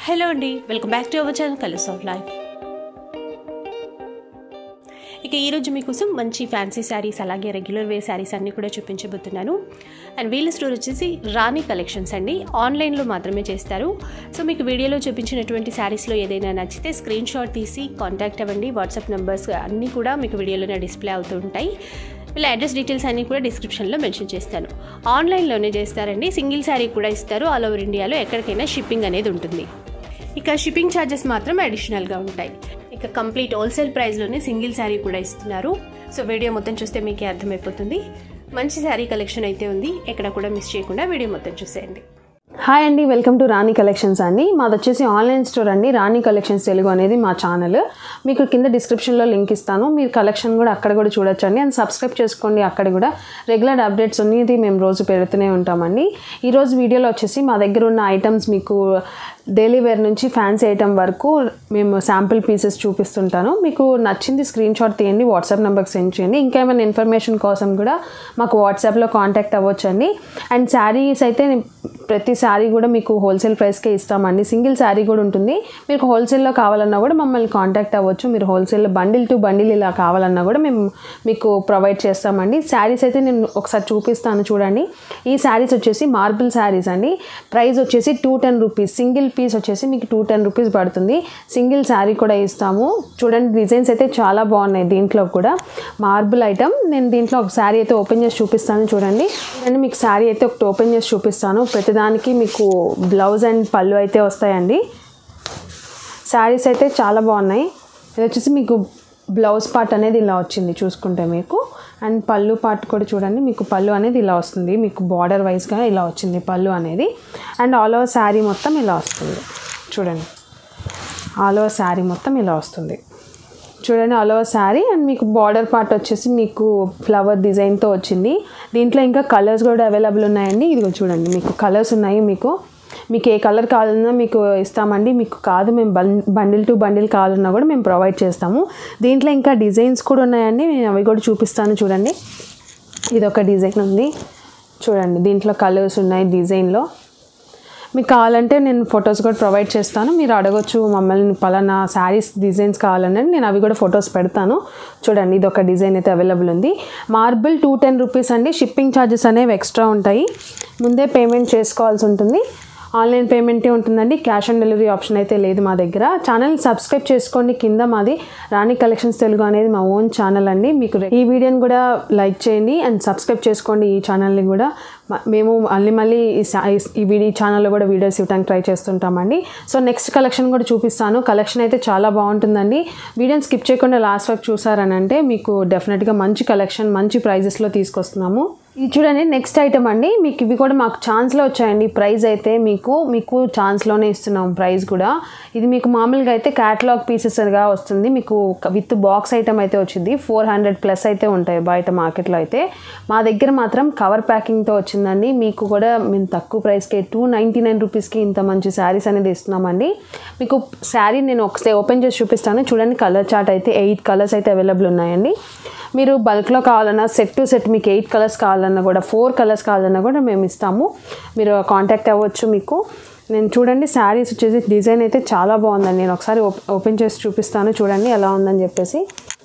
hello అండి welcome back to our channel colours of life ఇక ఈరోజు మీకోసం మంచి ఫ్యాన్సీ శారీస్ అలాగే రెగ్యులర్ వే శారీస్ అన్నీ కూడా చూపించబోతున్నాను అండ్ వీళ్ళ స్టోర్ వచ్చేసి రాణి కలెక్షన్స్ అండి ఆన్లైన్లో మాత్రమే చేస్తారు సో మీకు వీడియోలో చూపించినటువంటి శారీస్లో ఏదైనా నచ్చితే స్క్రీన్ షాట్ తీసి కాంటాక్ట్ అవ్వండి వాట్సాప్ నెంబర్స్ అన్నీ కూడా మీకు వీడియోలోనే డిస్ప్లే అవుతూ ఉంటాయి వీళ్ళ అడ్రస్ డీటెయిల్స్ అన్నీ కూడా డిస్క్రిప్షన్లో మెన్షన్ చేస్తాను ఆన్లైన్లోనే చేస్తారండి సింగిల్ శారీ కూడా ఇస్తారు ఆల్ ఓవర్ ఇండియాలో ఎక్కడికైనా షిప్పింగ్ అనేది ఉంటుంది ఇక షిప్పింగ్ ఛార్జెస్ మాత్రం అడిషనల్గా ఉంటాయి ఇక కంప్లీట్ హోల్సేల్ ప్రైస్లోనే సింగిల్ శారీ కూడా ఇస్తున్నారు సో వీడియో మొత్తం చూస్తే మీకే అర్థమైపోతుంది మంచి శారీ కలెక్షన్ అయితే ఉంది ఎక్కడ కూడా మిస్ చేయకుండా వీడియో మొత్తం చూసేయండి హాయ్ అండి వెల్కమ్ టు రాణి కలెక్షన్స్ అండి మాది వచ్చేసి ఆన్లైన్ స్టోర్ అండి రాణి కలెక్షన్స్ తెలుగు అనేది మా ఛానల్ మీకు కింద డిస్క్రిప్షన్లో లింక్ ఇస్తాను మీరు కలెక్షన్ కూడా అక్కడ కూడా చూడొచ్చు అండి అండ్ సబ్స్క్రైబ్ చేసుకోండి అక్కడ కూడా రెగ్యులర్ అప్డేట్స్ అనేది మేము రోజు పెడుతూనే ఉంటామండి ఈరోజు వీడియోలో వచ్చేసి మా దగ్గర ఉన్న ఐటమ్స్ మీకు డైలీ వేర్ నుంచి ఫ్యాన్సీ ఐటమ్ వరకు మేము శాంపిల్ పీసెస్ చూపిస్తుంటాను మీకు నచ్చింది స్క్రీన్ షాట్ తీయండి వాట్సాప్ నెంబర్కి సెండ్ చేయండి ఇంకా ఏమైనా ఇన్ఫర్మేషన్ కోసం కూడా మాకు వాట్సాప్లో కాంటాక్ట్ అవ్వచ్చు అండి అండ్ శారీస్ అయితే ప్రతి శారీ కూడా మీకు హోల్సేల్ ప్రైస్కే ఇస్తామండి సింగిల్ శారీ కూడా ఉంటుంది మీకు హోల్సేల్లో కావాలన్నా కూడా మమ్మల్ని కాంటాక్ట్ అవ్వచ్చు మీరు హోల్సేల్లో బండిల్ టు బండిల్ ఇలా కావాలన్నా కూడా మేము మీకు ప్రొవైడ్ చేస్తామండి శారీస్ అయితే నేను ఒకసారి చూపిస్తాను చూడండి ఈ శారీస్ వచ్చేసి మార్బుల్ శారీస్ అండి ప్రైస్ వచ్చేసి two ten rupees single piece వచ్చేసి మీకు టూ టెన్ రూపీస్ పడుతుంది సింగిల్ శారీ కూడా ఇస్తాము చూడండి డిజైన్స్ అయితే చాలా బాగున్నాయి దీంట్లో కూడా మార్బుల్ ఐటమ్ నేను దీంట్లో ఒక శారీ అయితే ఓపెన్ చేసి చూపిస్తాను చూడండి అండ్ మీకు శారీ అయితే ఒకటి ఓపెన్ చేసి చూపిస్తాను ప్రతిదానికి మీకు బ్లౌజ్ అండ్ పళ్ళు అయితే వస్తాయండి శారీస్ అయితే చాలా బాగున్నాయి ఇది వచ్చేసి మీకు బ్లౌజ్ పార్ట్ అనేది ఇలా వచ్చింది చూసుకుంటే మీకు అండ్ పళ్ళు పార్ట్ కూడా చూడండి మీకు పళ్ళు అనేది ఇలా వస్తుంది మీకు బార్డర్ వైజ్గా ఇలా వచ్చింది పళ్ళు అనేది అండ్ ఆల్ ఓవర్ శారీ మొత్తం ఇలా వస్తుంది చూడండి ఆల్ ఓవర్ శారీ మొత్తం ఇలా వస్తుంది చూడండి ఆల్ ఓవర్ శారీ అండ్ మీకు బార్డర్ పార్ట్ వచ్చేసి మీకు ఫ్లవర్ డిజైన్తో వచ్చింది దీంట్లో ఇంకా కలర్స్ కూడా అవైలబుల్ ఉన్నాయండి ఇదిగో చూడండి మీకు కలర్స్ ఉన్నాయి మీకు మీకు ఏ కలర్ కావాలన్నా మీకు ఇస్తామండి మీకు కాదు మేము బం బండిల్ టు బండిల్ కావాలన్నా కూడా మేము ప్రొవైడ్ చేస్తాము దీంట్లో ఇంకా డిజైన్స్ కూడా ఉన్నాయండి నేను అవి కూడా చూపిస్తాను చూడండి ఇది ఒక డిజైన్ ఉంది చూడండి దీంట్లో కలర్స్ ఉన్నాయి డిజైన్లో మీకు కావాలంటే నేను ఫొటోస్ కూడా ప్రొవైడ్ చేస్తాను మీరు అడగొచ్చు మమ్మల్ని పలానా శారీస్ డిజైన్స్ కావాలని నేను అవి కూడా ఫొటోస్ పెడతాను చూడండి ఇది ఒక డిజైన్ అయితే అవైలబుల్ ఉంది మార్బుల్ టూ టెన్ రూపీస్ అండి షిప్పింగ్ ఛార్జెస్ అనేవి ఎక్స్ట్రా ఉంటాయి ముందే పేమెంట్ చేసుకోవాల్సి ఉంటుంది ఆన్లైన్ పేమెంటే ఉంటుందండి క్యాష్ ఆన్ డెలివరీ ఆప్షన్ అయితే లేదు మా దగ్గర ఛానల్ సబ్స్క్రైబ్ చేసుకోండి కింద మాది రాణి కలెక్షన్స్ తెలుగు అనేది మా ఓన్ ఛానల్ అండి మీకు ఈ వీడియోని కూడా లైక్ చేయండి అండ్ సబ్స్క్రైబ్ చేసుకోండి ఈ ఛానల్ని కూడా మ- మేము మళ్ళీ మళ్ళీ ఈ సా- ఈ వీడియో ఛానల్లో కూడా వీడియోస్ ఇవ్వడానికి ట్రై చేస్తుంటామండి సో నెక్స్ట్ కలెక్షన్ కూడా చూపిస్తాను కలెక్షన్ అయితే చాలా బాగుంటుందండి వీడియోని స్కిప్ చేయకుండా లాస్ట్ వరకు చూసారని అంటే మీకు డెఫినెట్గా మంచి కలెక్షన్ మంచి ప్రైజెస్లో తీసుకొస్తున్నాము ఇది చూడండి నెక్స్ట్ ఐటమ్ అండి మీకు ఇవి కూడా మాకు ఛాన్స్లో వచ్చాయండి ప్రైస్ అయితే మీకు మీకు ఛాన్స్లోనే ఇస్తున్నాం ప్రైస్ కూడా ఇది మీకు మామూలుగా అయితే క్యాటలాగ్ పీసెస్గా వస్తుంది మీకు విత్ బాక్స్ ఐటమ్ అయితే వచ్చింది ఫోర్ హండ్రెడ్ ప్లస్ అయితే ఉంటాయి బయట మార్కెట్లో అయితే మా దగ్గర మాత్రం కవర్ ప్యాకింగ్తో వచ్చిందండి మీకు కూడా మేము తక్కువ ప్రైస్కి టూ నైంటీ నైన్ రూపీస్కి ఇంత మంచి శారీస్ అనేది ఇస్తున్నామండి మీకు శారీ నేను ఒకసారి ఓపెన్ చేసి చూపిస్తాను చూడండి కలర్ చార్ట్ అయితే ఎయిట్ కలర్స్ అయితే అవైలబుల్ ఉన్నాయండి మీరు బల్క్లో కావాలన్నా సెట్ టు సెట్ మీకు ఎయిట్ కలర్స్ కావాలన్నా కూడా ఫోర్ కలర్స్ కావాలన్నా కూడా మేము ఇస్తాము మీరు కాంటాక్ట్ అవ్వచ్చు మీకు నేను చూడండి శారీస్ వచ్చేసి డిజైన్ అయితే చాలా బాగుందండి నేను ఒకసారి ఓప్- ఓపెన్ చేసి చూపిస్తాను చూడండి ఎలా ఉందని చెప్పేసి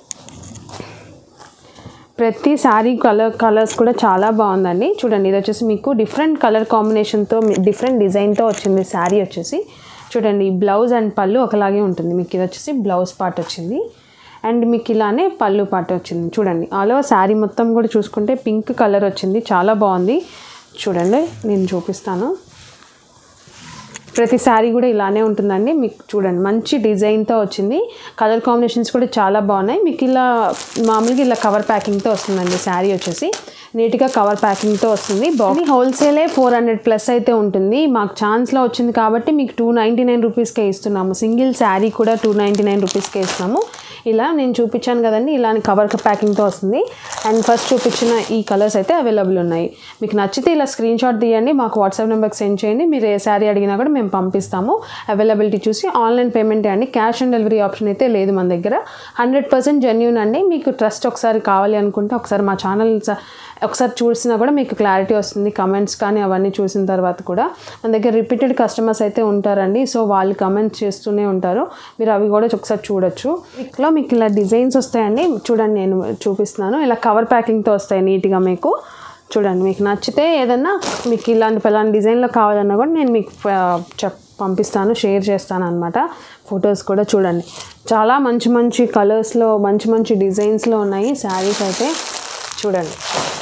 ప్రతి శారీ కలర్ కలర్స్ కూడా చాలా బాగుందండి చూడండి ఇది వచ్చేసి మీకు డిఫరెంట్ కలర్ కాంబినేషన్తో డిఫరెంట్ డిజైన్తో వచ్చింది శారీ వచ్చేసి చూడండి బ్లౌజ్ అండ్ పళ్ళు ఒకలాగే ఉంటుంది మీకు ఇది వచ్చేసి బ్లౌజ్ పార్ట్ వచ్చింది అండ్ మీకు ఇలానే పళ్ళు పార్ట్ వచ్చింది చూడండి ఆల్ ఓవర్ శారీ మొత్తం కూడా చూసుకుంటే పింక్ కలర్ వచ్చింది చాలా బాగుంది చూడండి నేను చూపిస్తాను ప్రతి శారీ కూడా ఇలానే ఉంటుందండి మీకు చూడండి మంచి డిజైన్తో వచ్చింది కలర్ కాంబినేషన్స్ కూడా చాలా బాగున్నాయి మీకు ఇలా మామూలుగా ఇలా కవర్ ప్యాకింగ్తో వస్తుందండి శారీ వచ్చేసి నీట్గా కవర్ ప్యాకింగ్తో వస్తుంది బాడీ హోల్సేలే ఫోర్ హండ్రెడ్ ప్లస్ అయితే ఉంటుంది మాకు ఛాన్స్లో వచ్చింది కాబట్టి మీకు టూ నైంటీ నైన్ రూపీస్కే ఇస్తున్నాము సింగిల్ శారీ కూడా టూ నైంటీ నైన్ రూపీస్కే ఇస్తున్నాము ఇలా నేను చూపించాను కదండి ఇలా కవర్ ప్యాకింగ్తో వస్తుంది అండ్ ఫస్ట్ చూపించిన ఈ కలర్స్ అయితే అవైలబుల్ ఉన్నాయి మీకు నచ్చితే ఇలా స్క్రీన్ షాట్ తీయండి మాకు వాట్సాప్ నెంబర్కి సెండ్ చేయండి మీరు ఏ శారీ అడిగినా కూడా మేము పంపిస్తాము అవైలబిలిటీ చూసి ఆన్లైన్ పేమెంట్ అండి క్యాష్ ఆన్ డెలివరీ ఆప్షన్ అయితే లేదు మన దగ్గర హండ్రెడ్ పర్సెంట్ జెన్యున్ అండి మీకు ట్రస్ట్ ఒకసారి కావాలి అనుకుంటే ఒకసారి మా ఛానల్ ఒకసారి చూసినా కూడా మీకు క్లారిటీ వస్తుంది కమెంట్స్ కానీ అవన్నీ చూసిన తర్వాత కూడా మన దగ్గర రిపీటెడ్ కస్టమర్స్ అయితే ఉంటారండి సో వాళ్ళు కమెంట్స్ చేస్తూనే ఉంటారు మీరు అవి కూడా ఒకసారి చూడొచ్చు ఇట్లా మీకు ఇలా డిజైన్స్ వస్తాయండి చూడండి నేను చూపిస్తున్నాను ఇలా కవర్ ప్యాకింగ్తో వస్తాయి నీట్గా మీకు చూడండి మీకు నచ్చితే ఏదన్నా మీకు ఇలాంటి పలాంటి డిజైన్లో కావాలన్నా కూడా నేను మీకు ఆ, చెప్ పంపిస్తాను షేర్ చేస్తాను అనమాట ఫొటోస్ కూడా చూడండి చాలా మంచి మంచి కలర్స్లో మంచి మంచి డిజైన్స్లో ఉన్నాయి శారీస్ అయితే చూడండి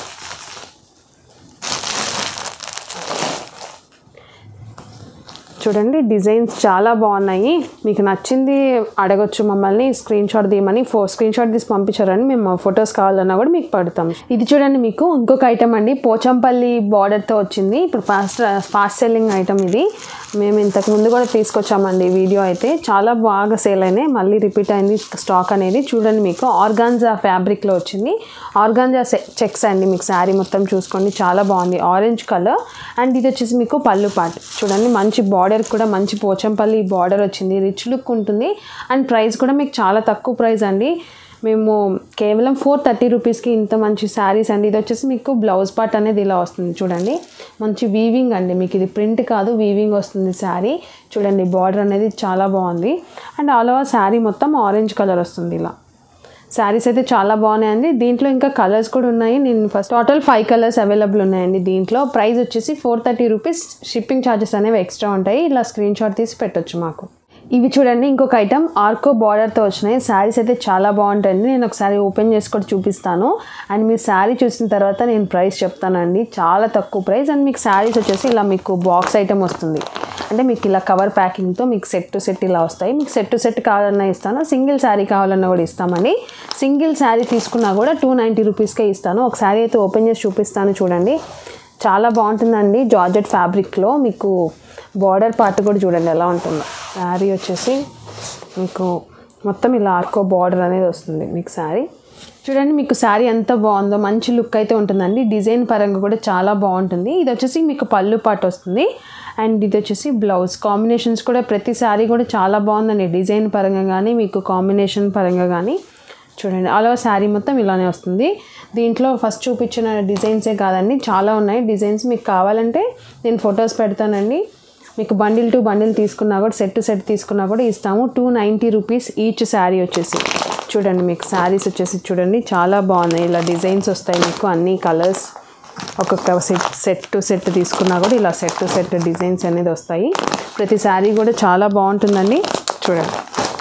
చూడండి డిజైన్స్ చాలా బాగున్నాయి మీకు నచ్చింది అడగొచ్చు మమ్మల్ని స్క్రీన్ షాట్ తీయమని ఫో స్క్రీన్ షాట్ తీసి పంపించారని మేము ఫొటోస్ కావాలన్నా కూడా మీకు పడతాం ఇది చూడండి మీకు ఇంకొక ఐటమ్ అండి పోచంపల్లి బార్డర్తో వచ్చింది ఇప్పుడు ఫాస్ట్ ఫాస్ట్ సెల్లింగ్ ఐటమ్ ఇది మేము ఇంతకు ముందు కూడా తీసుకొచ్చామండి వీడియో అయితే చాలా బాగా సేల్ అయినాయి మళ్ళీ రిపీట్ అయింది స్టాక్ అనేది చూడండి మీకు ఆర్గాన్జా ఫ్యాబ్రిక్లో వచ్చింది ఆర్గాన్జా చెక్స్ అండి మీకు శారీ మొత్తం చూసుకోండి చాలా బాగుంది ఆరెంజ్ కలర్ అండ్ ఇది వచ్చేసి మీకు పళ్ళు పాట్ చూడండి మంచి బార్డర్ కూడా మంచి పోచంపల్లి బార్డర్ వచ్చింది రిచ్ లుక్ ఉంటుంది అండ్ ప్రైస్ కూడా మీకు చాలా తక్కువ ప్రైస్ అండి మేము కేవలం ఫోర్ థర్టీ రూపీస్కి ఇంత మంచి శారీస్ అండి ఇది వచ్చేసి మీకు బ్లౌజ్ పార్ట్ అనేది ఇలా వస్తుంది చూడండి మంచి వీవింగ్ అండి మీకు ఇది ప్రింట్ కాదు వీవింగ్ వస్తుంది శారీ చూడండి బార్డర్ అనేది చాలా బాగుంది అండ్ ఆల్ ఓవర్ శారీ మొత్తం ఆరెంజ్ కలర్ వస్తుంది ఇలా శారీస్ అయితే చాలా బాగున్నాయండి దీంట్లో ఇంకా కలర్స్ కూడా ఉన్నాయి నేను first total five colours available ఉన్నాయండి దీంట్లో ప్రైస్ వచ్చేసి four thirty rupees shipping charges అనేవి ఎక్స్ట్రా ఉంటాయి ఇలా స్క్రీన్ షాట్ తీసి పెట్టొచ్చు మాకు ఇవి చూడండి ఇంకొక ఐటమ్ ఆర్కో బార్డర్తో వచ్చినాయి శారీస్ అయితే చాలా బాగుంటాయండి నేను ఒకసారి ఓపెన్ చేసి కూడా చూపిస్తాను అండ్ మీరు శారీ చూసిన తర్వాత నేను ప్రైస్ చెప్తానండి చాలా తక్కువ ప్రైస్ అండ్ మీకు శారీస్ వచ్చేసి ఇలా మీకు బాక్స్ ఐటమ్ వస్తుంది అంటే మీకు ఇలా కవర్ ప్యాకింగ్తో మీకు సెట్ టు సెట్ ఇలా వస్తాయి మీకు సెట్ టు సెట్ కావాలన్నా ఇస్తాను సింగిల్ శారీ కావాలన్నా కూడా ఇస్తామండి సింగిల్ శారీ తీసుకున్నా కూడా టూ నైంటీ రూపీస్కే ఇస్తాను ఒక శారీ అయితే ఓపెన్ చేసి చూపిస్తాను చూడండి చాలా బాగుంటుందండి జార్జెట్ ఫ్యాబ్రిక్లో మీకు బార్డర్ పార్ట్ కూడా చూడండి ఎలా ఉంటుందో శారీ వచ్చేసి మీకు మొత్తం ఇలా ఆర్కో బార్డర్ అనేది వస్తుంది మీకు శారీ చూడండి మీకు శారీ ఎంత బాగుందో మంచి లుక్ అయితే ఉంటుందండి డిజైన్ పరంగా కూడా చాలా బాగుంటుంది ఇది వచ్చేసి మీకు పళ్ళు పాటు వస్తుంది అండ్ ఇది వచ్చేసి బ్లౌజ్ కాంబినేషన్స్ కూడా ప్రతి శారీ కూడా చాలా బాగుందండి డిజైన్ పరంగా కానీ మీకు కాంబినేషన్ పరంగా కానీ చూడండి అలా శారీ మొత్తం ఇలానే వస్తుంది దీంట్లో ఫస్ట్ చూపించిన డిజైన్సే కాదండి చాలా ఉన్నాయి డిజైన్స్ మీకు కావాలంటే నేను ఫొటోస్ పెడతానండి మీకు బండిల్ టు బండిల్ తీసుకున్నా కూడా సెట్ టు సెట్ తీసుకున్నా కూడా ఇస్తాము two ninety rupees each sari వచ్చేసి చూడండి మీకు శారీస్ వచ్చేసి చూడండి చాలా బాగున్నాయి ఇలా డిజైన్స్ వస్తాయి మీకు అన్ని కలర్స్ ఒక్కొక్క సెట్ సెట్ టు సెట్ తీసుకున్నా కూడా ఇలా సెట్ టు సెట్ డిజైన్స్ అనేది వస్తాయి ప్రతి శారీ కూడా చాలా బాగుంటుందండి చూడండి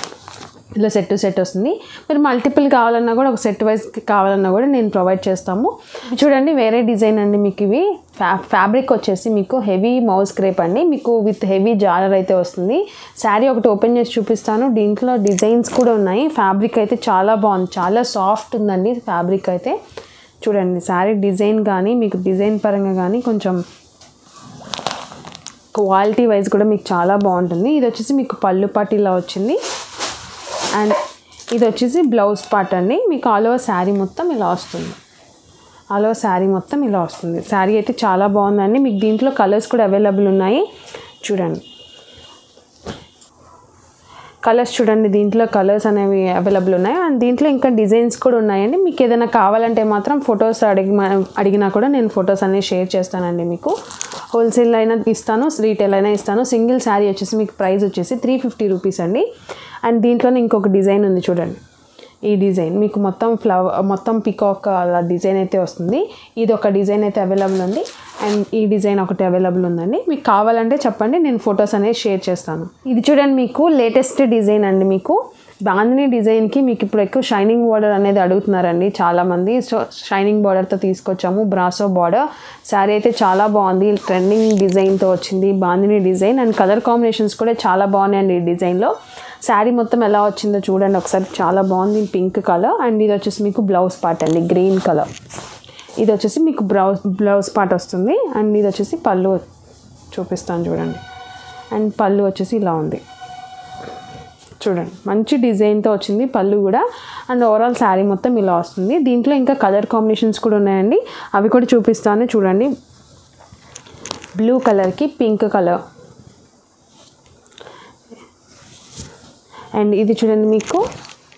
ఇలా సెట్ టు సెట్ వస్తుంది మీరు మల్టిపుల్ కావాలన్నా కూడా ఒక సెట్ వైజ్ కావాలన్నా కూడా నేను ప్రొవైడ్ చేస్తాము చూడండి వేరే డిజైన్ అండి మీకు ఇవి ఫ్యా ఫ్యాబ్రిక్ వచ్చేసి మీకు హెవీ మౌస్ క్రేప్ అండి మీకు విత్ హెవీ జాలర్ అయితే వస్తుంది శారీ ఒకటి ఓపెన్ చేసి చూపిస్తాను దీంట్లో డిజైన్స్ కూడా ఉన్నాయి ఫ్యాబ్రిక్ అయితే చాలా బాగుంది చాలా సాఫ్ట్ ఉందండి ఫ్యాబ్రిక్ అయితే చూడండి శారీ డిజైన్ కానీ మీకు డిజైన్ పరంగా కానీ కొంచెం క్వాలిటీ వైజ్ కూడా మీకు చాలా బాగుంటుంది ఇది వచ్చేసి మీకు పళ్ళు పాటు ఇలా వచ్చింది అండ్ ఇది వచ్చేసి బ్లౌజ్ పార్ట్ అండి మీకు ఆల్ ఓవర్ శారీ మొత్తం ఇలా వస్తుంది ఆల్ ఓవర్ శారీ మొత్తం ఇలా వస్తుంది శారీ అయితే చాలా బాగుందండి మీకు దీంట్లో కలర్స్ కూడా అవైలబుల్ ఉన్నాయి చూడండి కలర్స్ చూడండి దీంట్లో కలర్స్ అనేవి అవైలబుల్ ఉన్నాయి అండ్ దీంట్లో ఇంకా డిజైన్స్ కూడా ఉన్నాయండి మీకు ఏదైనా కావాలంటే మాత్రం ఫొటోస్ అడిగి అడిగినా కూడా నేను ఫొటోస్ అనేవి షేర్ చేస్తానండి మీకు హోల్సేల్ అయినా ఇస్తాను రీటైల్ అయినా ఇస్తాను సింగిల్ శారీ వచ్చేసి మీకు ప్రైస్ వచ్చేసి త్రీ ఫిఫ్టీ రూపీస్ అండి అండ్ దీంట్లోనే ఇంకొక డిజైన్ ఉంది చూడండి ఈ డిజైన్ మీకు మొత్తం ఫ్లవర్ మొత్తం పికాక్ అలా డిజైన్ అయితే వస్తుంది ఇది ఒక డిజైన్ అయితే అవైలబుల్ ఉంది అండ్ ఈ డిజైన్ ఒకటి అవైలబుల్ ఉందండి మీకు కావాలంటే చెప్పండి నేను ఫొటోస్ అనేది షేర్ చేస్తాను ఇది చూడండి మీకు లేటెస్ట్ డిజైన్ అండి మీకు బాందిని డిజైన్కి మీకు ఇప్పుడు ఎక్కువ షైనింగ్ బార్డర్ అనేది అడుగుతున్నారండి చాలామంది సో షైనింగ్ బార్డర్తో తీసుకొచ్చాము బ్రాసో బార్డర్ శారీ అయితే చాలా బాగుంది ట్రెండింగ్ డిజైన్తో వచ్చింది bandhani design and colour combinations కూడా చాలా బాగున్నాయండి ఈ డిజైన్లో శారీ మొత్తం ఎలా వచ్చిందో చూడండి ఒకసారి చాలా బాగుంది పింక్ కలర్ అండ్ ఇది వచ్చేసి మీకు బ్లౌజ్ పార్ట్ అండి గ్రీన్ కలర్ ఇది వచ్చేసి మీకు బ్లౌజ్ బ్లౌజ్ పార్ట్ వస్తుంది అండ్ ఇది వచ్చేసి పళ్ళు చూపిస్తాను చూడండి అండ్ పళ్ళు వచ్చేసి ఇలా ఉంది చూడండి మంచి డిజైన్తో వచ్చింది పళ్ళు కూడా అండ్ ఓవరాల్ శారీ మొత్తం ఇలా వస్తుంది దీంట్లో ఇంకా కలర్ కాంబినేషన్స్ కూడా ఉన్నాయండి అవి కూడా చూపిస్తాను చూడండి బ్లూ కలర్కి పింక్ కలర్ అండ్ ఇది చూడండి మీకు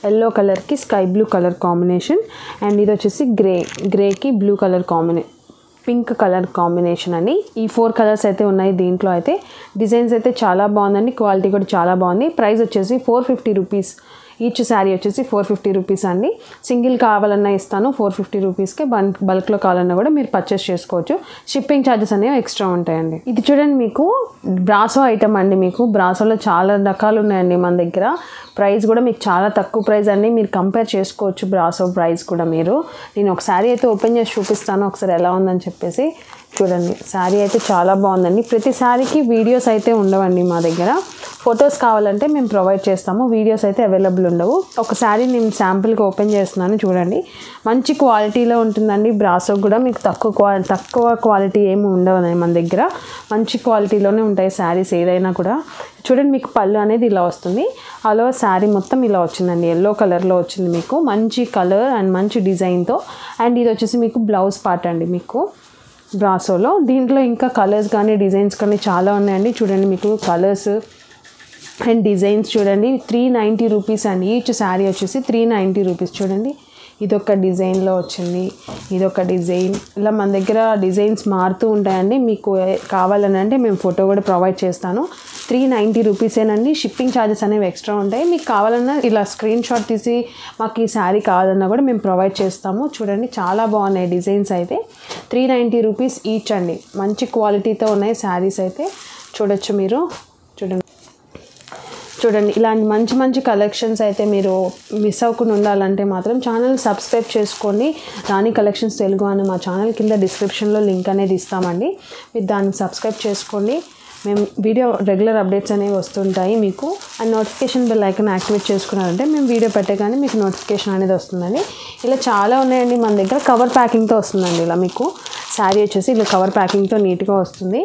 ఎల్లో కలర్కి sky blue colour combination and ఇది వచ్చేసి గ్రే గ్రేకి బ్లూ కలర్ కాంబినే పింక్ కలర్ కాంబినేషన్ అని ఈ ఫోర్ కలర్స్ అయితే ఉన్నాయి దీంట్లో అయితే డిజైన్స్ అయితే చాలా బాగుందండి క్వాలిటీ కూడా చాలా బాగుంది ప్రైస్ వచ్చేసి four fifty rupees each sari వచ్చేసి ఫోర్ ఫిఫ్టీ రూపీస్ అండి సింగిల్ కావాలన్నా ఇస్తాను ఫోర్ ఫిఫ్టీ రూపీస్కి బల్క్ బల్క్లో కావాలన్నా కూడా మీరు పర్చేస్ చేసుకోవచ్చు షిప్పింగ్ ఛార్జెస్ అనేవి ఎక్స్ట్రా ఉంటాయండి ఇది చూడండి మీకు బ్రాసో ఐటమ్ అండి మీకు బ్రాసోలో చాలా రకాలు ఉన్నాయండి మన దగ్గర ప్రైస్ కూడా మీకు చాలా తక్కువ ప్రైస్ అండి మీరు కంపేర్ చేసుకోవచ్చు బ్రాసో ప్రైస్ కూడా మీరు నేను ఒక శారీ అయితే ఓపెన్ చేసి చూపిస్తాను ఒకసారి ఎలా ఉందని చెప్పేసి చూడండి శారీ అయితే చాలా బాగుందండి ప్రతి శారీకి వీడియోస్ అయితే ఉండవండి మా దగ్గర ఫొటోస్ కావాలంటే మేము ప్రొవైడ్ చేస్తాము వీడియోస్ అయితే అవైలబుల్ ఉండవు ఒక శారీ నేను శాంపుల్కి ఓపెన్ చేస్తున్నాను చూడండి మంచి క్వాలిటీలో ఉంటుందండి బ్రాసో కూడా మీకు తక్కువ క్వాలిటీ తక్కువ క్వాలిటీ ఏమి ఉండవు మన దగ్గర మంచి క్వాలిటీలోనే ఉంటాయి శారీస్ ఏదైనా కూడా చూడండి మీకు పళ్ళు అనేది ఇలా వస్తుంది అలా శారీ మొత్తం ఇలా వచ్చిందండి ఎల్లో కలర్లో వచ్చింది మీకు మంచి కలర్ అండ్ మంచి డిజైన్తో అండ్ ఇది వచ్చేసి మీకు బ్లౌజ్ పార్ట్ అండి మీకు బ్రాసోలో దీంట్లో ఇంకా కలర్స్ కానీ డిజైన్స్ కానీ చాలా ఉన్నాయండి చూడండి మీకు కలర్స్ అండ్ డిజైన్స్ చూడండి త్రీ నైంటీ రూపీస్ అండి ఈచ్ శారీ వచ్చేసి త్రీ నైంటీ రూపీస్ చూడండి ఇదొక డిజైన్లో వచ్చింది ఇదొక డిజైన్ ఇలా మన దగ్గర డిజైన్స్ మారుతూ ఉంటాయండి మీకు ఏ- కావాలని అంటే మేము ఫోటో కూడా ప్రొవైడ్ చేస్తాను త్రీ నైంటీ రూపీసేనండి షిప్పింగ్ ఛార్జెస్ అనేవి ఎక్స్ట్రా ఉంటాయి మీకు కావాలన్నా ఇలా స్క్రీన్ షాట్ తీసి మాకు ఈ శారీ కావాలన్నా కూడా మేము ప్రొవైడ్ చేస్తాము చూడండి చాలా బాగున్నాయి డిజైన్స్ అయితే త్రీ నైంటీ రూపీస్ ఈచ్ అండి మంచి క్వాలిటీతో ఉన్నాయి శారీస్ అయితే చూడొచ్చు మీరు చూడండి చూడండి ఇలాంటి మంచి మంచి కలెక్షన్స్ అయితే మీరు మిస్ అవ్వకుండా ఉండాలంటే మాత్రం ఛానల్ సబ్స్క్రైబ్ చేసుకోండి రాణి కలెక్షన్స్ తెలుగు అని మా ఛానల్ కింద డిస్క్రిప్షన్లో లింక్ అనేది ఇస్తామండి మీరు దాన్ని సబ్స్క్రైబ్ చేసుకోండి మేము వీడియో రెగ్యులర్ అప్డేట్స్ అనేవి వస్తుంటాయి మీకు and notification bell icon activate చేసుకున్నారంటే మేము వీడియో పెట్టగానే మీకు నోటిఫికేషన్ అనేది వస్తుందండి ఇలా చాలా ఉన్నాయండి మన దగ్గర కవర్ ప్యాకింగ్తో వస్తుందండి ఇలా మీకు శారీ వచ్చేసి ఇలా కవర్ ప్యాకింగ్తో నీట్గా వస్తుంది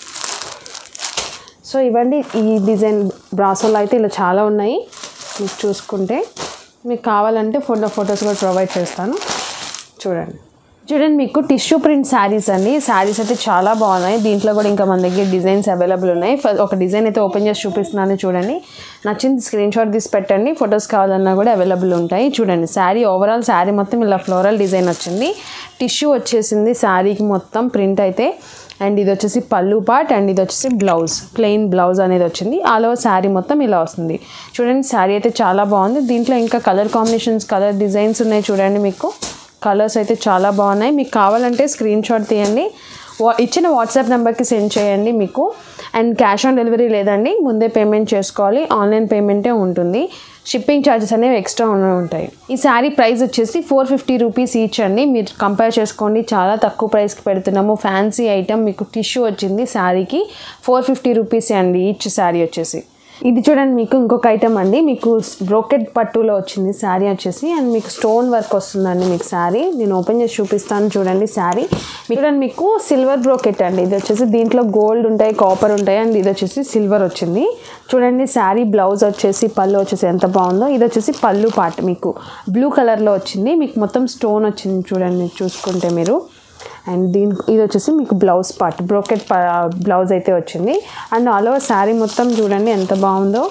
సో ఇవ్వండి ఈ డిజైన్ బ్రాసోలో అయితే ఇలా చాలా ఉన్నాయి మీకు చూసుకుంటే మీకు కావాలంటే ఫోటో ఫొటోస్ కూడా ప్రొవైడ్ చేస్తాను చూడండి చూడండి మీకు టిష్యూ ప్రింట్ శారీస్ అండి శారీస్ అయితే చాలా బాగున్నాయి దీంట్లో కూడా ఇంకా మన దగ్గర డిజైన్స్ అవైలబుల్ ఉన్నాయి ఫ- ఒక డిజైన్ అయితే ఓపెన్ చేసి చూపిస్తున్నాను చూడండి నచ్చింది స్క్రీన్ షాట్ తీసి పెట్టండి ఫొటోస్ కావాలన్నా కూడా అవైలబుల్ ఉంటాయి చూడండి శారీ ఓవరాల్ శారీ మొత్తం ఇలా ఫ్లోరల్ డిజైన్ వచ్చింది టిష్యూ వచ్చేసింది శారీకి మొత్తం ప్రింట్ అయితే అండ్ ఇది వచ్చేసి పళ్ళు పార్ట్ అండ్ ఇది వచ్చేసి బ్లౌజ్ ప్లెయిన్ బ్లౌజ్ అనేది వచ్చింది ఆల్ ఓవర్ శారీ మొత్తం ఇలా వస్తుంది చూడండి శారీ అయితే చాలా బాగుంది దీంట్లో ఇంకా కలర్ కాంబినేషన్స్ కలర్ డిజైన్స్ ఉన్నాయి చూడండి మీకు కలర్స్ అయితే చాలా బాగున్నాయి మీకు కావాలంటే స్క్రీన్ షాట్ తీయండి వా ఇచ్చిన వాట్సాప్ నెంబర్కి సెండ్ చేయండి మీకు అండ్ క్యాష్ ఆన్ డెలివరీ లేదండి ముందే పేమెంట్ చేసుకోవాలి ఆన్లైన్ పేమెంటే ఉంటుంది షిప్పింగ్ ఛార్జెస్ అనేవి ఎక్స్ట్రా ఉన్న- ఉంటాయి ఈ శారీ ప్రైస్ వచ్చేసి ఫోర్ ఫిఫ్టీ రూపీస్ ఈచ్ అండి మీరు కంపేర్ చేసుకోండి చాలా తక్కువ ప్రైస్కి పెడుతున్నాము ఫ్యాన్సీ ఐటమ్ మీకు టిష్యూ వచ్చింది శారీకి ఫోర్ ఫిఫ్టీ రూపీస్ అండి ఈచ్ శారీ వచ్చేసి ఇది చూడండి మీకు ఇంకొక ఐటమ్ అండి మీకు బ్రోకెట్ పట్టులో వచ్చింది శారీ వచ్చేసి అండ్ మీకు స్టోన్ వర్క్ వస్తుందండి మీకు శారీ నేను ఓపెన్ చేసి చూపిస్తాను చూడండి శారీ చూడండి మీకు సిల్వర్ బ్రోకెట్ అండి ఇది వచ్చేసి దీంట్లో గోల్డ్ ఉంటాయి కాపర్ ఉంటాయి అండ్ ఇది వచ్చేసి సిల్వర్ వచ్చింది చూడండి శారీ బ్లౌజ్ వచ్చేసి పళ్ళు వచ్చేసి ఎంత బాగుందో ఇది వచ్చేసి పళ్ళు పార్ట్ మీకు బ్లూ కలర్లో వచ్చింది మీకు మొత్తం స్టోన్ వచ్చింది చూడండి చూసుకుంటే మీరు అండ్ దీని ఇది వచ్చేసి మీకు బ్లౌజ్ పార్ట్ బ్రోకెట్ బ్లౌజ్ అయితే వచ్చింది అండ్ ఆల్ ఓవర్ శారీ మొత్తం చూడండి ఎంత బాగుందో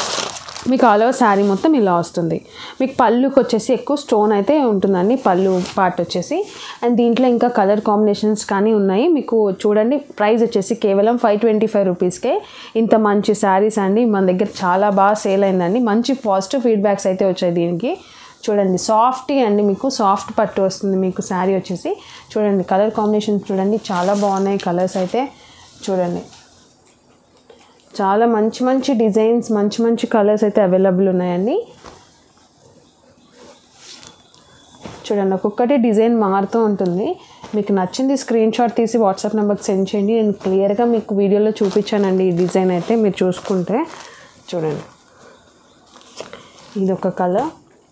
మీకు ఆల్ ఓవర్ శారీ మొత్తం ఇలా వస్తుంది మీకు పళ్ళుకి వచ్చేసి ఎక్కువ స్టోన్ అయితే ఉంటుందండి పళ్ళు పార్ట్ వచ్చేసి అండ్ దీంట్లో ఇంకా కలర్ కాంబినేషన్స్ కానీ ఉన్నాయి మీకు చూడండి ప్రైస్ వచ్చేసి కేవలం ఫైవ్ ట్వంటీ ఫైవ్ రూపీస్కే ఇంత మంచి శారీస్ అండి మన దగ్గర చాలా బాగా సేల్ అయిందండి మంచి పాజిటివ్ ఫీడ్బ్యాక్స్ అయితే వచ్చాయి దీనికి చూడండి సాఫ్ట్ అండి మీకు సాఫ్ట్ పట్టు వస్తుంది మీకు శారీ వచ్చేసి చూడండి కలర్ కాంబినేషన్స్ చూడండి చాలా బాగున్నాయి కలర్స్ అయితే చూడండి చాలా మంచి మంచి డిజైన్స్ మంచి మంచి కలర్స్ అయితే అవైలబుల్ ఉన్నాయండి చూడండి ఒక్కొక్కటి డిజైన్ మారుతూ ఉంటుంది మీకు నచ్చింది స్క్రీన్ షాట్ తీసి వాట్సాప్ నెంబర్కి సెండ్ చేయండి నేను క్లియర్గా మీకు వీడియోలో చూపించానండి ఈ డిజైన్ అయితే మీరు చూసుకుంటే చూడండి ఇది ఒక కలర్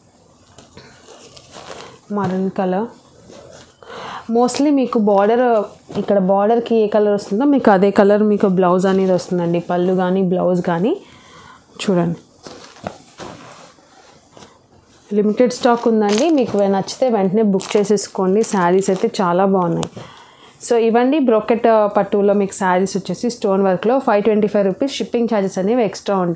మరన్ కలర్ మోస్ట్లీ మీకు బార్డర్ ఇక్కడ బార్డర్కి ఏ కలర్ వస్తుందో మీకు అదే కలర్ మీకు బ్లౌజ్ అనేది వస్తుందండి పళ్ళు కానీ బ్లౌజ్ కానీ చూడండి లిమిటెడ్ స్టాక్ ఉందండి మీకు నచ్చితే వెంటనే బుక్ చేసేసుకోండి శారీస్ అయితే చాలా బాగున్నాయి సో ఇవ్వండి బ్రోకెట్ పట్టులో మీకు శారీస్ వచ్చేసి స్టోన్ వర్క్లో five twenty five rupees shipping charges అనేవి ఎక్స్ట్రా ఉంటాయి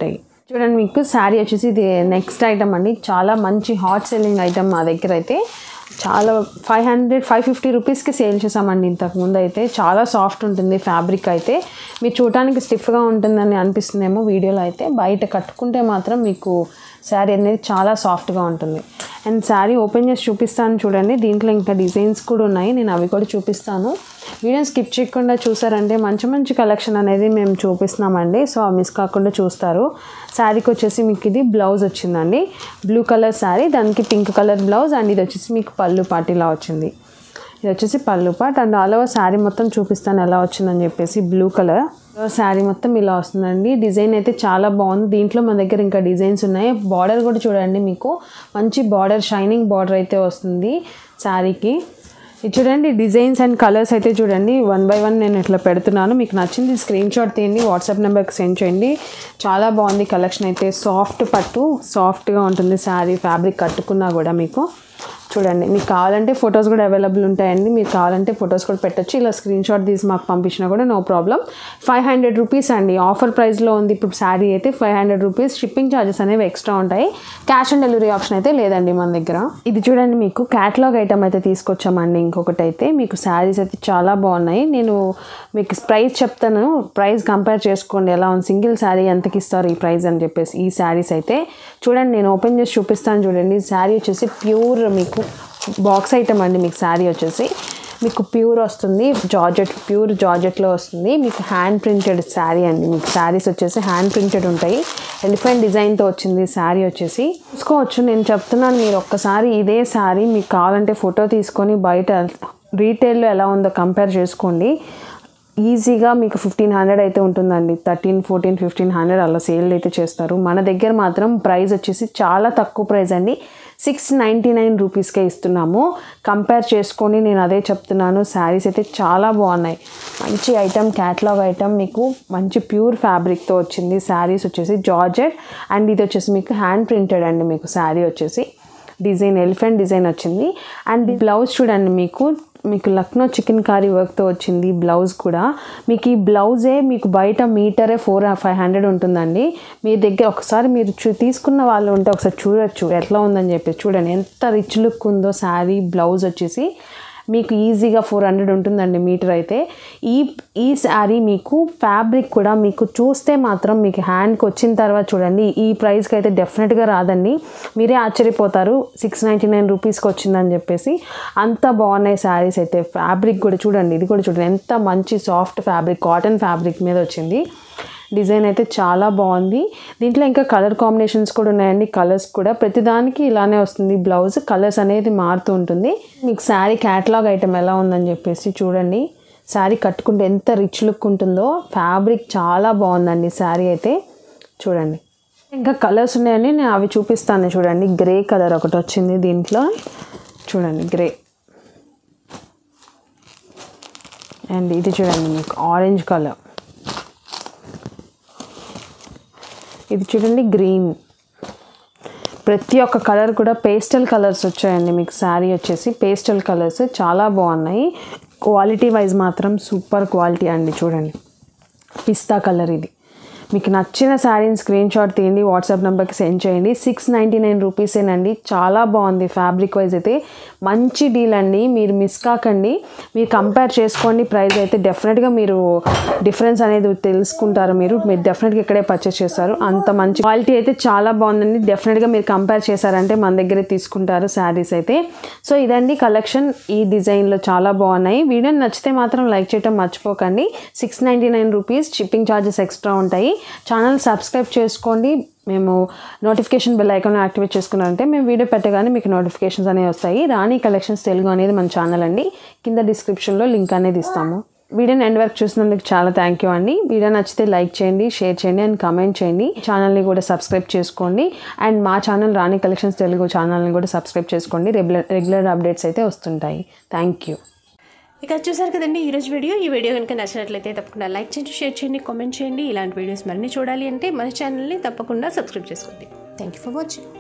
చూడండి మీకు శారీ వచ్చేసి ఇది నెక్స్ట్ ఐటమ్ అండి చాలా మంచి హాట్ సెల్లింగ్ ఐటమ్ మా దగ్గర అయితే చాలా ఫైవ్ హండ్రెడ్ ఫైవ్ ఫిఫ్టీ రూపీస్కి సేల్ చేసామండి ఇంతకుముందు అయితే చాలా సాఫ్ట్ ఉంటుంది ఫ్యాబ్రిక్ అయితే మీరు చూడటానికి స్టిఫ్గా ఉంటుందని అనిపిస్తుందేమో వీడియోలో అయితే బయట కట్టుకుంటే మాత్రం మీకు శారీ అనేది చాలా సాఫ్ట్గా ఉంటుంది అండ్ శారీ ఓపెన్ చేసి చూపిస్తాను చూడండి దీంట్లో ఇంకా డిజైన్స్ కూడా ఉన్నాయి నేను అవి కూడా చూపిస్తాను వీడియో స్కిప్ చేయకుండా చూసారంటే మంచి మంచి కలెక్షన్ అనేది మేము చూపిస్తున్నామండి సో మిస్ కాకుండా చూస్తారు శారీకి వచ్చేసి మీకు ఇది బ్లౌజ్ వచ్చిందండి బ్లూ కలర్ శారీ దానికి పింక్ కలర్ బ్లౌజ్ అండ్ ఇది వచ్చేసి మీకు పళ్ళు పాటిలా వచ్చింది ఇది వచ్చేసి pallu part and all over sari మొత్తం చూపిస్తాను ఎలా వచ్చిందని చెప్పేసి బ్లూ కలర్ శారీ మొత్తం ఇలా వస్తుందండి డిజైన్ అయితే చాలా బాగుంది దీంట్లో మన దగ్గర ఇంకా డిజైన్స్ ఉన్నాయి బార్డర్ కూడా చూడండి మీకు మంచి బార్డర్ షైనింగ్ బార్డర్ అయితే వస్తుంది శారీకి ఇది చూడండి డిజైన్స్ అండ్ కలర్స్ అయితే చూడండి వన్ బై వన్ నేను ఇట్లా పెడుతున్నాను మీకు నచ్చింది స్క్రీన్ షాట్ తీయండి వాట్సాప్ నెంబర్కి సెండ్ చేయండి చాలా బాగుంది కలెక్షన్ అయితే సాఫ్ట్ పట్టు సాఫ్ట్గా ఉంటుంది శారీ ఫ్యాబ్రిక్ కట్టుకున్నా కూడా మీకు చూడండి మీకు కావాలంటే ఫొటోస్ కూడా అవైలబుల్ ఉంటాయండి మీరు కావాలంటే ఫొటోస్ కూడా పెట్టొచ్చు ఇలా స్క్రీన్ షాట్ తీసి మాకు పంపించినా కూడా no problem five hundred rupees అండి ఆఫర్ ప్రైస్లో ఉంది ఇప్పుడు శారీ అయితే five hundred rupees shipping charges అనేవి ఎక్స్ట్రా ఉంటాయి క్యాష్ ఆన్ డెలివరీ ఆప్షన్ అయితే లేదండి మన దగ్గర ఇది చూడండి మీకు క్యాటలాగ్ ఐటమ్ అయితే తీసుకొచ్చామండి ఇంకొకటి అయితే మీకు శారీస్ అయితే చాలా బాగున్నాయి నేను మీకు ప్రైస్ చెప్తాను ప్రైస్ కంపేర్ చేసుకోండి ఎలా ఉంది సింగిల్ శారీ ఎంతకి ఇస్తారు ఈ ప్రైస్ అని చెప్పేసి ఈ శారీస్ అయితే చూడండి నేను ఓపెన్ చేసి చూపిస్తాను చూడండి శారీ వచ్చేసి ప్యూర్ మీకు బాక్స్ ఐటమ్ అండి మీకు శారీ వచ్చేసి మీకు ప్యూర్ వస్తుంది జార్జెట్ ప్యూర్ జార్జెట్లో వస్తుంది మీకు హ్యాండ్ ప్రింటెడ్ శారీ అండి మీకు శారీస్ వచ్చేసి హ్యాండ్ ప్రింటెడ్ ఉంటాయి ఎలిఫెంట్ డిజైన్తో వచ్చింది శారీ వచ్చేసి చూసుకోవచ్చు నేను చెప్తున్నాను మీరు ఒక్కసారి ఇదే శారీ మీకు కావాలంటే ఫోటో తీసుకొని బయట రీటైల్లో ఎలా ఉందో కంపేర్ చేసుకోండి ఈజీగా మీకు ఫిఫ్టీన్ హండ్రెడ్ అయితే ఉంటుందండి థర్టీన్ ఫోర్టీన్ ఫిఫ్టీన్ హండ్రెడ్ అలా సేల్ అయితే చేస్తారు మన దగ్గర మాత్రం ప్రైస్ వచ్చేసి చాలా తక్కువ ప్రైస్ అండి సిక్స్ నైంటీ నైన్ రూపీస్కే ఇస్తున్నాము కంపేర్ చేసుకొని నేను అదే చెప్తున్నాను శారీస్ అయితే చాలా బాగున్నాయి మంచి ఐటమ్ క్యాటలాగ్ ఐటమ్ మీకు మంచి ప్యూర్ ఫ్యాబ్రిక్తో వచ్చింది శారీస్ వచ్చేసి జార్జెట్ అండ్ ఇది వచ్చేసి మీకు హ్యాండ్ ప్రింటెడ్ అండి మీకు శారీ వచ్చేసి డిజైన్ ఎలిఫెంట్ డిజైన్ వచ్చింది అండ్ బ్లౌజ్ చూడండి మీకు మీకు లక్నో చికెన్ కారీ వర్క్తో వచ్చింది బ్లౌజ్ కూడా మీకు ఈ బ్లౌజే మీకు బయట మీటరే ఫోర్ ఫైవ్ హండ్రెడ్ ఉంటుందండి మీ దగ్గర ఒకసారి మీరు చూ తీసుకున్న వాళ్ళు ఉంటే ఒకసారి చూడొచ్చు ఎట్లా ఉందని చెప్పి చూడండి ఎంత రిచ్ లుక్ ఉందో శారీ బ్లౌజ్ వచ్చేసి మీకు ఈజీగా ఫోర్ హండ్రెడ్ ఉంటుందండి మీటర్ అయితే ఈ ఈ శారీ మీకు ఫ్యాబ్రిక్ కూడా మీకు చూస్తే మాత్రం మీకు హ్యాండ్కి వచ్చిన తర్వాత చూడండి ఈ ప్రైస్కి అయితే డెఫినెట్గా రాదండి మీరే ఆశ్చర్యపోతారు సిక్స్ నైంటీ నైన్ రూపీస్కి వచ్చిందని చెప్పేసి అంత బాగున్నాయి శారీస్ అయితే ఫ్యాబ్రిక్ కూడా చూడండి ఇది కూడా చూడండి ఎంత మంచి సాఫ్ట్ ఫ్యాబ్రిక్ కాటన్ ఫ్యాబ్రిక్ మీద వచ్చింది డిజైన్ అయితే చాలా బాగుంది దీంట్లో ఇంకా కలర్ కాంబినేషన్స్ కూడా ఉన్నాయండి కలర్స్ కూడా ప్రతిదానికి ఇలానే వస్తుంది బ్లౌజ్ కలర్స్ అనేది మారుతూ ఉంటుంది మీకు శారీ క్యాటలాగ్ ఐటమ్ ఎలా ఉందని చెప్పేసి చూడండి శారీ కట్టుకుంటే ఎంత రిచ్ లుక్ ఉంటుందో ఫ్యాబ్రిక్ చాలా బాగుందండి శారీ అయితే చూడండి ఇంకా కలర్స్ ఉన్నాయండి నేను అవి చూపిస్తాను చూడండి గ్రే కలర్ ఒకటి వచ్చింది దీంట్లో చూడండి గ్రే అండ్ ఇది చూడండి మీకు ఆరెంజ్ కలర్ ఇది చూడండి గ్రీన్ ప్రతి ఒక్క కలర్ కూడా పేస్టల్ కలర్స్ వచ్చాయండి మీకు శారీ వచ్చేసి పేస్టల్ కలర్స్ చాలా బాగున్నాయి క్వాలిటీ వైజ్ మాత్రం సూపర్ క్వాలిటీ అండి చూడండి పిస్తా కలర్ ఇది మీకు నచ్చిన శారీని స్క్రీన్ షాట్ తీయండి వాట్సాప్ నెంబర్కి సెండ్ చేయండి సిక్స్ నైంటీ నైన్ రూపీసేనండి చాలా బాగుంది ఫ్యాబ్రిక్ వైజ్ అయితే మంచి డీల్ అండి మీరు మిస్ కాకండి మీరు కంపేర్ చేసుకోండి ప్రైస్ అయితే డెఫినెట్గా మీరు డిఫరెన్స్ అనేది తెలుసుకుంటారు మీరు మీరు డెఫినెట్గా ఇక్కడే పర్చేస్ చేస్తారు అంత మంచి క్వాలిటీ అయితే చాలా బాగుందండి డెఫినెట్గా మీరు కంపేర్ చేశారంటే మన దగ్గరే తీసుకుంటారు శారీస్ అయితే సో ఇదండి కలెక్షన్ ఈ డిజైన్లో చాలా బాగున్నాయి వీడియో నచ్చితే మాత్రం లైక్ చేయడం మర్చిపోకండి six ninety nine rupees shipping charges extra ఉంటాయి ఛానల్ సబ్స్క్రైబ్ చేసుకోండి మేము నోటిఫికేషన్ బెల్ ఐకాన్ యాక్టివేట్ చేసుకున్నారంటే మేము వీడియో పెట్టగానే మీకు నోటిఫికేషన్స్ అనేవి వస్తాయి రాణి కలెక్షన్స్ తెలుగు అనేది మన ఛానల్ అండి కింద డిస్క్రిప్షన్లో లింక్ అనేది ఇస్తాము వీడియోని ఎండ్ వరకు చూసినందుకు చాలా థ్యాంక్ యూ అండి వీడియో నచ్చితే లైక్ చేయండి షేర్ చేయండి అండ్ కామెంట్ చేయండి ఛానల్ని కూడా సబ్స్క్రైబ్ చేసుకోండి అండ్ మా ఛానల్ రాణి కలెక్షన్స్ తెలుగు ఛానల్ని కూడా సబ్స్క్రైబ్ చేసుకోండి రెగ్యులర్ రెగ్యులర్ అప్డేట్స్ అయితే వస్తుంటాయి థ్యాంక్ యూ ఇక చూసారు కదండి ఈరోజు వీడియో ఈ వీడియో కనుక నచ్చినట్లయితే తప్పకుండా లైక్ చేయండి షేర్ చేయండి కామెంట్ చేయండి ఇలాంటి వీడియోస్ మరిన్ని చూడాలి అంటే మన ఛానల్ని తప్పకుండా సబ్స్క్రైబ్ చేసుకోండి థ్యాంక్ యూ ఫర్ వాచింగ్